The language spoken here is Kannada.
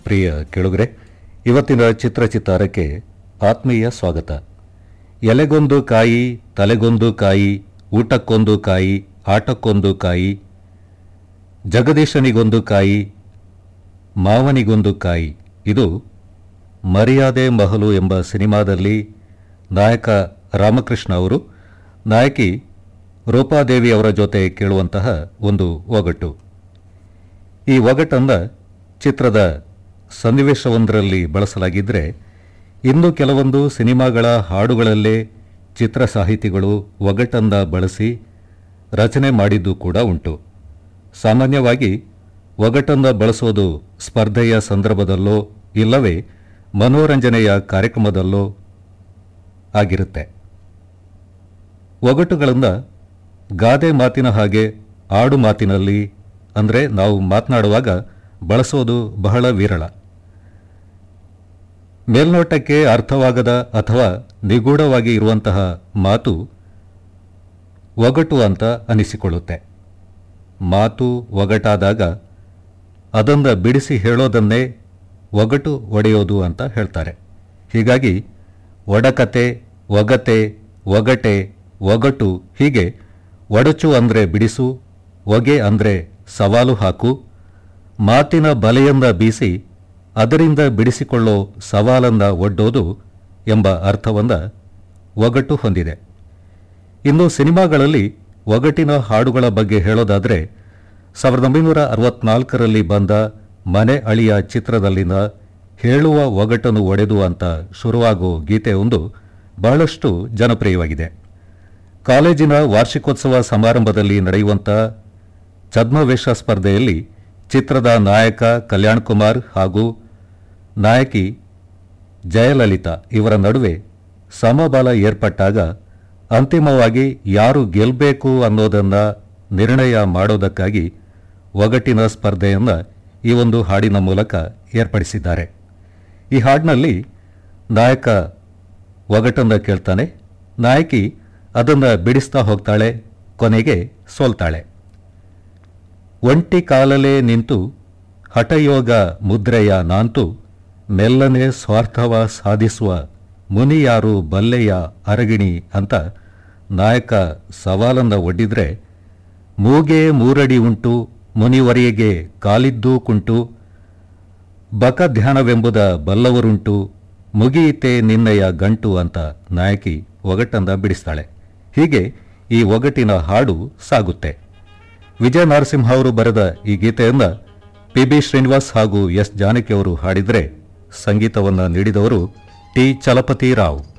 ಪ್ರಿಯ ಕೆಳುಗರೆ ಇವತ್ತಿನ ಚಿತ್ರಚಿತ್ತಾರಕ್ಕೆ ಆತ್ಮೀಯ ಸ್ವಾಗತ ಎಲೆಗೊಂದು ಕಾಯಿ ತಲೆಗೊಂದು ಕಾಯಿ ಊಟಕ್ಕೊಂದು ಕಾಯಿ ಆಟಕ್ಕೊಂದು ಕಾಯಿ ಜಗದೀಶನಿಗೊಂದು ಕಾಯಿ ಮಾವನಿಗೊಂದು ಕಾಯಿ ಇದು ಮರ್ಯಾದೆ ಮಹಲು ಎಂಬ ಸಿನಿಮಾದಲ್ಲಿ ನಾಯಕ ರಾಮಕೃಷ್ಣ ಅವರು ನಾಯಕಿ ರೂಪಾದೇವಿ ಅವರ ಜೊತೆ ಕೇಳುವಂತಹ ಒಂದು ಒಗಟು ಈ ಒಗಟನ್ನು ಚಿತ್ರದ ಸನ್ನಿವೇಶವೊಂದರಲ್ಲಿ ಬಳಸಲಾಗಿದ್ದರೆ ಇನ್ನು ಕೆಲವೊಂದು ಸಿನಿಮಾಗಳ ಹಾಡುಗಳಲ್ಲೇ ಚಿತ್ರ ಸಾಹಿತಿಗಳು ಒಗಟನ್ನ ಬಳಸಿ ರಚನೆ ಮಾಡಿದ್ದು ಕೂಡ ಉಂಟು ಸಾಮಾನ್ಯವಾಗಿ ಒಗಟನ್ನ ಬಳಸೋದು ಸ್ಪರ್ಧೆಯ ಸಂದರ್ಭದಲ್ಲೋ ಇಲ್ಲವೇ ಮನೋರಂಜನೆಯ ಕಾರ್ಯಕ್ರಮದಲ್ಲೋ ಆಗಿರುತ್ತೆ ಒಗಟುಗಳನ್ನು ಗಾದೆ ಮಾತಿನ ಹಾಗೆ ಆಡು ಮಾತಿನಲ್ಲಿ ಅಂದರೆ ನಾವು ಮಾತನಾಡುವಾಗ ಬಳಸೋದು ಬಹಳ ವಿರಳ ಮೇಲ್ನೋಟಕ್ಕೆ ಅರ್ಥವಾಗದ ಅಥವಾ ನಿಗೂಢವಾಗಿ ಇರುವಂತಹ ಮಾತು ಒಗಟು ಅಂತ ಅನಿಸಿಕೊಳ್ಳುತ್ತೆ ಮಾತು ಒಗಟಾದಾಗ ಅದನ್ನು ಬಿಡಿಸಿ ಹೇಳೋದನ್ನೇ ಒಗಟು ಒಡೆಯೋದು ಅಂತ ಹೇಳ್ತಾರೆ ಹೀಗಾಗಿ ಒಡಕತೆ ಒಗತೆ ಒಗಟೆ ಒಗಟು ಹೀಗೆ ಒಡಚು ಅಂದರೆ ಬಿಡಿಸು ಒಗೆ ಅಂದರೆ ಸವಾಲು ಹಾಕು ಮಾತಿನ ಬಲೆಯಿಂದ ಬೀಸಿ ಅದರಿಂದ ಬಿಡಿಸಿಕೊಳ್ಳೋ ಸವಾಲನ್ನ ಒಡ್ಡೋದು ಎಂಬ ಅರ್ಥವನ್ನ ಒಗಟು ಹೊಂದಿದೆ ಇನ್ನು ಸಿನಿಮಾಗಳಲ್ಲಿ ಒಗಟಿನ ಹಾಡುಗಳ ಬಗ್ಗೆ ಹೇಳೋದಾದರೆ ಸಾವಿರದ ಒಂಬೈನೂರ ಅರವತ್ನಾಲ್ಕರಲ್ಲಿ ಬಂದ ಮನೆ ಅಳಿಯ ಚಿತ್ರದಲ್ಲಿನ ಹೇಳುವ ಒಗಟನ್ನು ಒಡೆದು ಅಂತ ಶುರುವಾಗೋ ಗೀತೆಯೊಂದು ಬಹಳಷ್ಟು ಜನಪ್ರಿಯವಾಗಿದೆ ಕಾಲೇಜಿನ ವಾರ್ಷಿಕೋತ್ಸವ ಸಮಾರಂಭದಲ್ಲಿ ನಡೆಯುವಂಥ ಛದ್ಮವೇಷ ಸ್ಪರ್ಧೆಯಲ್ಲಿ ಚಿತ್ರದ ನಾಯಕ ಕಲ್ಯಾಣ್ ಕುಮಾರ್ ಹಾಗೂ ನಾಯಕಿ ಜಯಲಲಿತಾ ಇವರ ನಡುವೆ ಸಮಬಲ ಏರ್ಪಟ್ಟಾಗ ಅಂತಿಮವಾಗಿ ಯಾರು ಗೆಲ್ಲಬೇಕು ಅನ್ನೋದನ್ನ ನಿರ್ಣಯ ಮಾಡೋದಕ್ಕಾಗಿ ಒಗಟಿನ ಸ್ಪರ್ಧೆಯನ್ನು ಈ ಒಂದು ಹಾಡಿನ ಮೂಲಕ ಏರ್ಪಡಿಸಿದ್ದಾರೆ ಈ ಹಾಡಿನಲ್ಲಿ ನಾಯಕ ಒಗಟನ್ನು ಕೇಳ್ತಾನೆ ನಾಯಕಿ ಅದನ್ನು ಬಿಡಿಸ್ತಾ ಹೋಗ್ತಾಳೆ ಕೊನೆಗೆ ಸೋಲ್ತಾಳೆ ಒಂಟಿ ಕಾಲಲೇ ನಿಂತು ಹಠಯೋಗ ಮುದ್ರೆಯ ನಾಂತು ಮೆಲ್ಲನೆ ಸ್ವಾರ್ಥವ ಸಾಧಿಸುವ ಮುನಿಯಾರು ಬಲ್ಲೆಯ ಅರಗಿಣಿ ಅಂತ ನಾಯಕ ಸವಾಲನ್ನ ಒಡ್ಡಿದ್ರೆ ಮೂಗೆ ಮೂರಡಿ ಉಂಟು ಮುನಿವರಿಯಗೆ ಕಾಲಿದ್ದೂ ಕುಂಟು ಬಕ ಧ್ಯಾನವೆಂಬುದ ಬಲ್ಲವರುಂಟು ಮುಗಿಯಿತೆ ನಿನ್ನಯ ಗಂಟು ಅಂತ ನಾಯಕಿ ಒಗಟನ್ನ ಬಿಡಿಸ್ತಾಳೆ ಹೀಗೆ ಈ ಒಗಟಿನ ಹಾಡು ಸಾಗುತ್ತೆ ವಿಜಯ ನರಸಿಂಹ ಅವರು ಬರೆದ ಈ ಗೀತೆಯನ್ನ ಪಿ ಬಿ ಶ್ರೀನಿವಾಸ್ ಹಾಗೂ ಎಸ್ ಜಾನಕಿ ಅವರು ಹಾಡಿದರೆ ಸಂಗೀತವನ್ನು ನೀಡಿದವರು ಟಿ ಚಲಪತಿ ರಾವ್